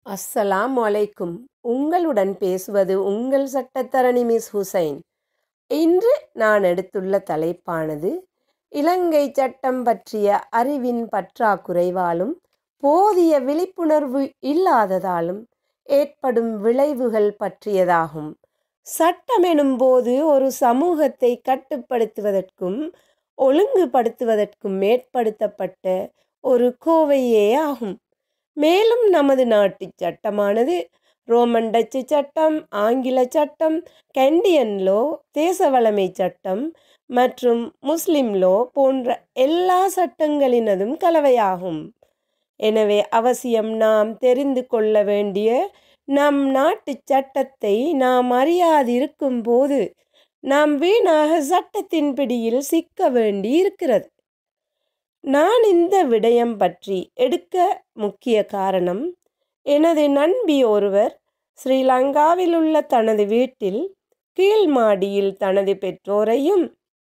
அஸ்ஸலாமு அலைக்கும் உங்களுடன் பேசுவது உங்கள் சட்டத்தரணி மிஸ் ஹுசைன் இன்று நான் எடுத்துள்ள தலைப்பானது இலங்கை சட்டம் பற்றிய அறிவின் பற்றாக்குறைவாலும் போதிய விழிப்புணர்வு இல்லாததாலும் ஏற்படும் விளைவுகள் பற்றியதாகும் சட்டம் எனும்போது ஒரு சமூகத்தை கட்டுப்படுத்துவதற்கும் ஒழுங்குபடுத்துவதற்கும் ஏற்படுத்தப்பட்ட ஒரு கோவையே ஆகும் மேலும் நமது நாட்டு சட்டமானது ரோமன் டச்சு சட்டம் ஆங்கில சட்டம் கண்டியன் லோ தேசவளமை சட்டம் மற்றும் முஸ்லிம் லோ போன்ற எல்லா சட்டங்களினதும் கலவையாகும் எனவே அவசியம் நாம் தெரிந்து கொள்ள வேண்டிய நம் நாட்டு சட்டத்தை நாம் அறியாதிருக்கும் போது நாம் வீணாக சட்டத்தின் பிடியில் சிக்க வேண்டி இருக்கிறது நான் இந்த விடயம் பற்றி எடுக்க முக்கிய காரணம் எனது நண்பி ஒருவர் ஸ்ரீலங்காவில் உள்ள தனது வீட்டில் கீழ் மாடியில் தனது பெற்றோரையும்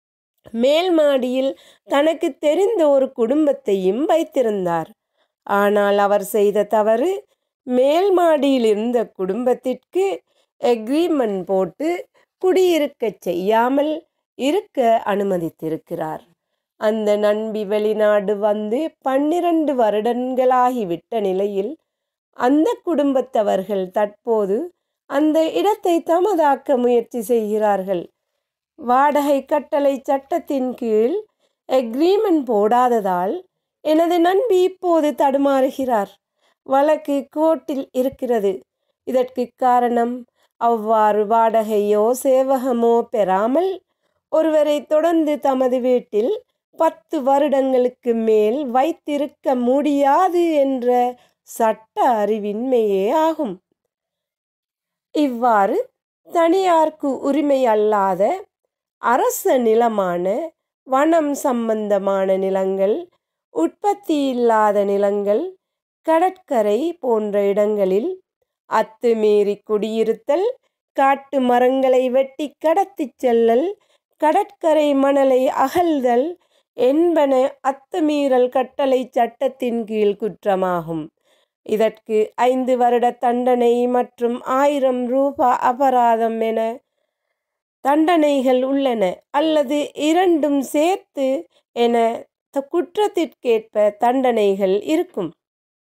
மேல் மாடியில் தனக்கு தெரிந்த ஒரு குடும்பத்தையும் வைத்திருந்தார் ஆனால் அவர் செய்த தவறு மேல் மாடியில் இருந்த குடும்பத்திற்கு எக்ரிமெண்ட் போட்டு குடியிருக்கச் செய்யாமல் இருக்க அனுமதித்திருக்கிறார் அந்த நண்பி வெளிநாடு வந்து பன்னிரண்டு வருடங்களாகிவிட்ட நிலையில் அந்த குடும்பத்தவர்கள் தற்போது அந்த இடத்தை தமதாக்க முயற்சி செய்கிறார்கள் வாடகை கட்டளை சட்டத்தின் கீழ் எக்ரிமெண்ட் போடாததால் எனது நண்பி இப்போது தடுமாறுகிறார் வழக்கு கோர்ட்டில் இருக்கிறது இதற்கு காரணம் அவ்வாறு வாடகையோ சேவகமோ பெறாமல் ஒருவரை தொடர்ந்து தமது வீட்டில் பத்து வருடங்களுக்கு மேல் வைத்திருக்க முடியாது என்ற சட்ட அறிவின்மையே ஆகும் இவ்வாறு தனியார்க்கு உரிமை அல்லாத அரச நிலமான வனம் சம்பந்தமான நிலங்கள் உற்பத்தி இல்லாத நிலங்கள் கடற்கரை போன்ற இடங்களில் அத்துமீறி குடியிருத்தல் காட்டு மரங்களை வெட்டி கடத்திச் செல்லல் கடற்கரை மணலை அகழ்தல் என்பன அத்துமீறல் கட்டளை சட்டத்தின் கீழ் குற்றமாகும் இதற்கு ஐந்து வருட தண்டனை மற்றும் ஆயிரம் ரூபா அபராதம் என தண்டனைகள் உள்ளன அல்லது இரண்டும் சேர்த்து என குற்றத்திற்கேற்ப தண்டனைகள் இருக்கும்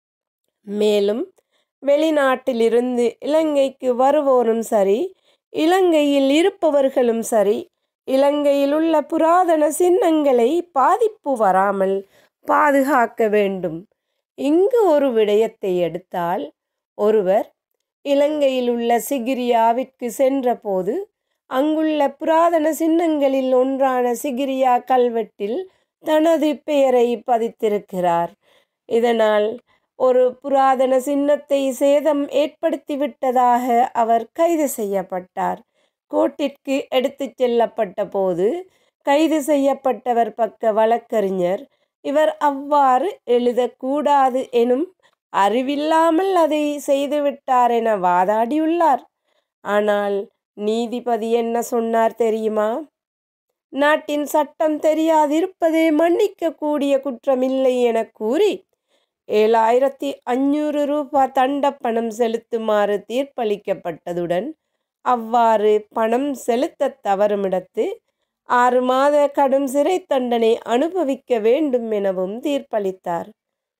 மேலும் வெளிநாட்டிலிருந்து இலங்கைக்கு வருவோரும் சரி இலங்கையில் இருப்பவர்களும் சரி இலங்கையில் உள்ள புராதன சின்னங்களை பாதிப்பு வராமல் பாதுகாக்க வேண்டும் இங்கு ஒரு விடயத்தை எடுத்தால் ஒருவர் இலங்கையில் உள்ள சிகிரியாவிற்கு சென்றபோது அங்குள்ள புராதன சின்னங்களில் ஒன்றான சிகிரியா கல்வெட்டில் தனது பெயரை பதித்திருக்கிறார் இதனால் ஒரு புராதன சின்னத்தை சேதம் ஏற்படுத்திவிட்டதாக அவர் கைது செய்யப்பட்டார் கோர்ட்டிற்கு எடுத்துச் செல்லப்பட்ட போது கைது செய்யப்பட்டவர் பக்க வழக்கறிஞர் இவர் அவ்வாறு எழுதக்கூடாது எனும் அறிவில்லாமல் அதை செய்துவிட்டார் என வாதாடியுள்ளார் ஆனால் நீதிபதி என்ன சொன்னார் தெரியுமா நாட்டின் சட்டம் தெரியாதிருப்பதே மன்னிக்கக்கூடிய குற்றமில்லை என கூறி ஏழாயிரத்தி அஞ்சூறு ரூபாய் தண்ட பணம் செலுத்துமாறு தீர்ப்பளிக்கப்பட்டதுடன் அவ்வாறு பணம் செலுத்த தவறுமிடத்து ஆறு மாத கடும் சிறை தண்டனை அனுபவிக்க வேண்டும் எனவும் தீர்ப்பளித்தார்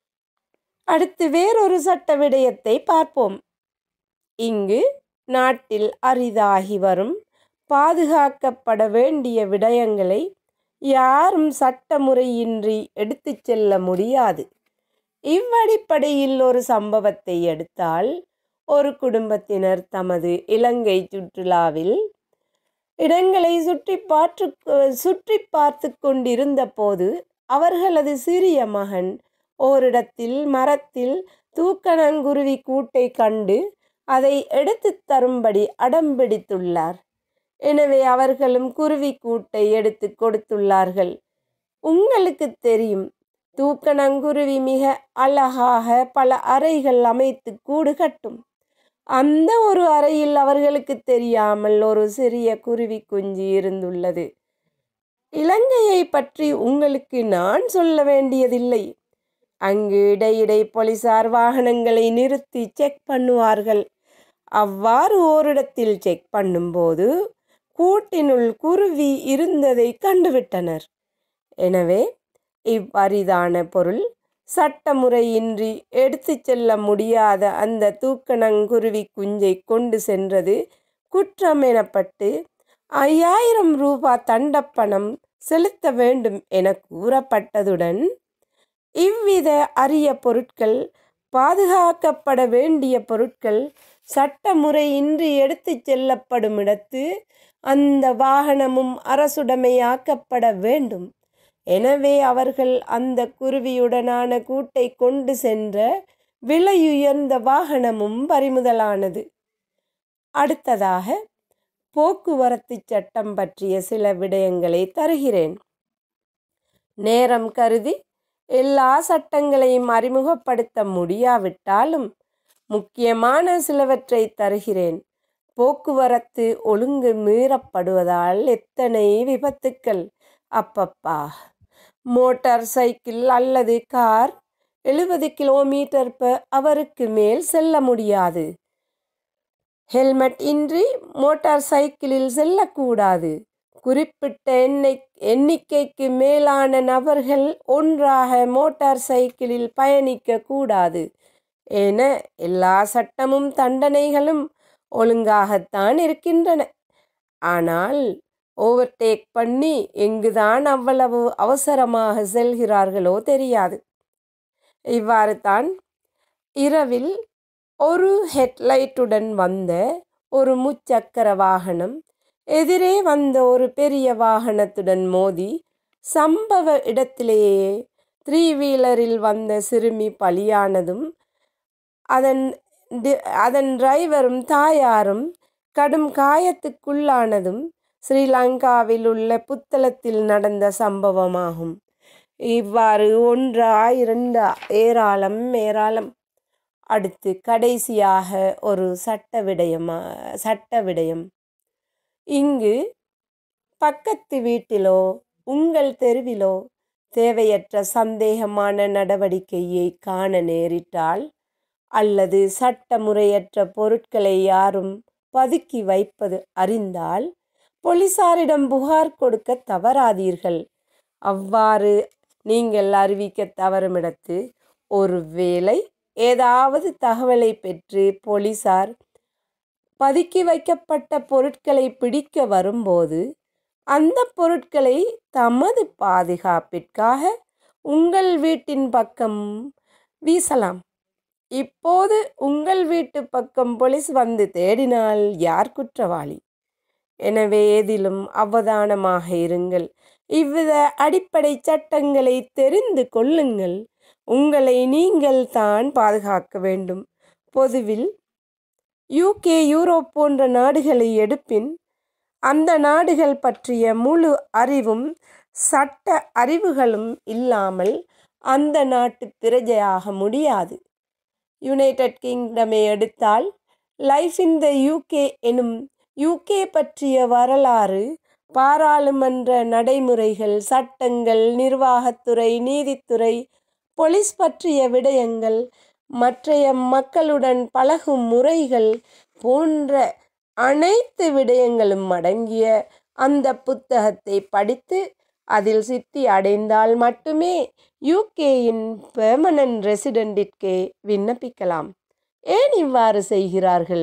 அடுத்து வேறொரு சட்ட விடயத்தை பார்ப்போம் இங்கு நாட்டில் அரிதாகி வரும் பாதுகாக்கப்பட வேண்டிய விடயங்களை யாரும் சட்டமுறையின்றி எடுத்துச் செல்ல முடியாது இவ்வடிப்படையில் ஒரு சம்பவத்தை எடுத்தால் ஒரு குடும்பத்தினர் தமது இலங்கை சுற்றுலாவில் இடங்களை சுற்றி பார்த்து சுற்றி பார்த்து கொண்டிருந்த போது அவர்களது சிறிய மகன் ஓரிடத்தில் மரத்தில் தூக்கணங்குருவி கூட்டை கண்டு அதை எடுத்து தரும்படி அடம்பிடித்துள்ளார் எனவே அவர்களும் குருவி கூட்டை எடுத்து கொடுத்துள்ளார்கள் உங்களுக்கு தெரியும் தூக்கணங்குருவி மிக அழகாக பல அறைகள் அமைத்து கூடு கட்டும் அந்த ஒரு அறையில் அவர்களுக்கு தெரியாமல் ஒரு சிறிய குருவி குஞ்சு இருந்துள்ளது இலங்கையை பற்றி உங்களுக்கு நான் சொல்ல வேண்டியதில்லை அங்கு இடையிடை போலீசார் வாகனங்களை நிறுத்தி செக் பண்ணுவார்கள் அவ்வாறு ஓரிடத்தில் செக் பண்ணும்போது கூட்டினுள் குருவி இருந்ததை கண்டுவிட்டனர் எனவே இவ்வரிதான பொருள் சட்டமுறையின்றி எடுத்துச் செல்ல முடியாத அந்த தூக்கணங்குருவி குஞ்சை கொண்டு சென்றது குற்றம் எனப்பட்டு ஐயாயிரம் ரூபாய் தண்டப்பணம் செலுத்த வேண்டும் என கூறப்பட்டதுடன் இவ்வித அரிய பொருட்கள் பாதுகாக்கப்பட வேண்டிய பொருட்கள் சட்டமுறையின்றி எடுத்துச் செல்லப்படும் இடத்து அந்த வாகனமும் அரசுடைமையாக்கப்பட வேண்டும் எனவே அவர்கள் அந்த குருவியுடனான கூட்டை கொண்டு சென்ற விலையுயர்ந்த வாகனமும் பறிமுதலானது அடுத்ததாக போக்குவரத்து சட்டம் பற்றிய சில விடயங்களை தருகிறேன் நேரம் கருதி எல்லா சட்டங்களையும் அறிமுகப்படுத்த முடியாவிட்டாலும் முக்கியமான சிலவற்றை தருகிறேன் போக்குவரத்து ஒழுங்கு மீறப்படுவதால் எத்தனை விபத்துக்கள் அப்பப்பா மோட்டார் சைக்கிள் அல்லது கார் எழுபது கிலோமீட்டர் பர் அவருக்கு மேல் செல்ல முடியாது ஹெல்மெட் இன்றி மோட்டார் சைக்கிளில் செல்லக்கூடாது குறிப்பிட்ட எண்ணெய் எண்ணிக்கைக்கு மேலான நபர்கள் ஒன்றாக மோட்டார் சைக்கிளில் பயணிக்க கூடாது என எல்லா சட்டமும் தண்டனைகளும் ஒழுங்காகத்தான் இருக்கின்றன ஆனால் ஓவர்டேக் பண்ணி எங்குதான் அவ்வளவு அவசரமாக செல்கிறார்களோ தெரியாது இவ்வாறு தான் இரவில் ஒரு ஹெட்லைட்டுடன் வந்த ஒரு முச்சக்கர வாகனம் எதிரே வந்த ஒரு பெரிய வாகனத்துடன் மோதி சம்பவ இடத்திலேயே த்ரீ வீலரில் வந்த சிறுமி பலியானதும் அதன் டி- அதன் டிரைவரும் தாயாரும் கடும் காயத்துக்குள்ளானதும் ஸ்ரீலங்காவில் உள்ள புத்தளத்தில் நடந்த சம்பவமாகும் இவ்வாறு ஒன்றா இரண்டா ஏராளம் ஏராளம் அடுத்து கடைசியாக ஒரு சட்ட விடயமா சட்ட விடயம் இங்கு பக்கத்து வீட்டிலோ உங்கள் தெருவிலோ தேவையற்ற சந்தேகமான நடவடிக்கையை காண நேரிட்டால் அல்லது சட்டமுறையற்ற பொருட்களை யாரும் பதுக்கி வைப்பது அறிந்தால் போலீசாரிடம் புகார் கொடுக்க தவறாதீர்கள் அவ்வாறு நீங்கள் அறிவிக்க தவறுமிடத்து ஒருவேளை ஏதாவது தகவலை பெற்று போலீசார் பதுக்கி வைக்கப்பட்ட பொருட்களை பிடிக்க வரும்போது அந்த பொருட்களை தமது பாதுகாப்பிற்காக உங்கள் வீட்டின் பக்கம் வீசலாம் இப்போது உங்கள் வீட்டு பக்கம் போலீஸ் வந்து தேடினால் யார் குற்றவாளி எனவே எதிலும் அவதானமாக இருங்கள் இவ்வித அடிப்படை சட்டங்களை தெரிந்து கொள்ளுங்கள் உங்களை நீங்கள் தான் பாதுகாக்க வேண்டும் பொதுவில் யூகே யூரோப் போன்ற நாடுகளை எடுப்பின் அந்த நாடுகள் பற்றிய முழு அறிவும் சட்ட அறிவுகளும் இல்லாமல் அந்த நாட்டு பிரஜையாக முடியாது யுனைடெட் கிங்டமை எடுத்தால் லைஃப் இன் த யூகே எனும் யூகே பற்றிய வரலாறு பாராளுமன்ற நடைமுறைகள் சட்டங்கள் நிர்வாகத்துறை நீதித்துறை போலீஸ் பற்றிய விடயங்கள் மற்றைய மக்களுடன் பழகும் முறைகள் போன்ற அனைத்து விடயங்களும் அடங்கிய அந்த புத்தகத்தை படித்து அதில் சித்தி அடைந்தால் மட்டுமே யூகேயின் பெர்மனன்ட் ரெசிடென்டிற்கே விண்ணப்பிக்கலாம் ஏன் இவ்வாறு செய்கிறார்கள்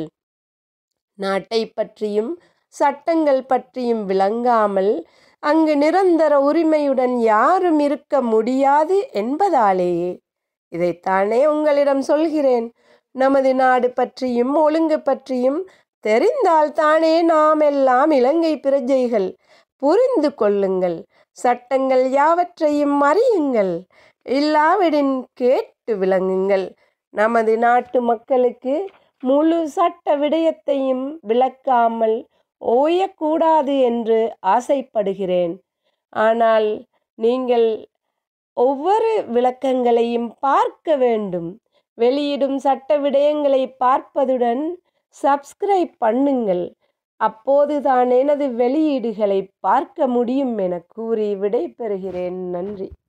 நாட்டை பற்றியும் சட்டங்கள் பற்றியும் விளங்காமல் அங்கு நிரந்தர உரிமையுடன் யாரும் இருக்க முடியாது என்பதாலேயே இதைத்தானே உங்களிடம் சொல்கிறேன் நமது நாடு பற்றியும் ஒழுங்கு பற்றியும் தெரிந்தால் தானே நாம் எல்லாம் இலங்கை பிரஜைகள் புரிந்து கொள்ளுங்கள் சட்டங்கள் யாவற்றையும் அறியுங்கள் இல்லாவிடின் கேட்டு விளங்குங்கள் நமது நாட்டு மக்களுக்கு முழு சட்ட விடயத்தையும் விளக்காமல் ஓயக்கூடாது என்று ஆசைப்படுகிறேன் ஆனால் நீங்கள் ஒவ்வொரு விளக்கங்களையும் பார்க்க வேண்டும் வெளியிடும் சட்ட விடயங்களை பார்ப்பதுடன் சப்ஸ்கிரைப் பண்ணுங்கள் அப்போதுதான் எனது வெளியீடுகளை பார்க்க முடியும் என கூறி விடை பெறுகிறேன் நன்றி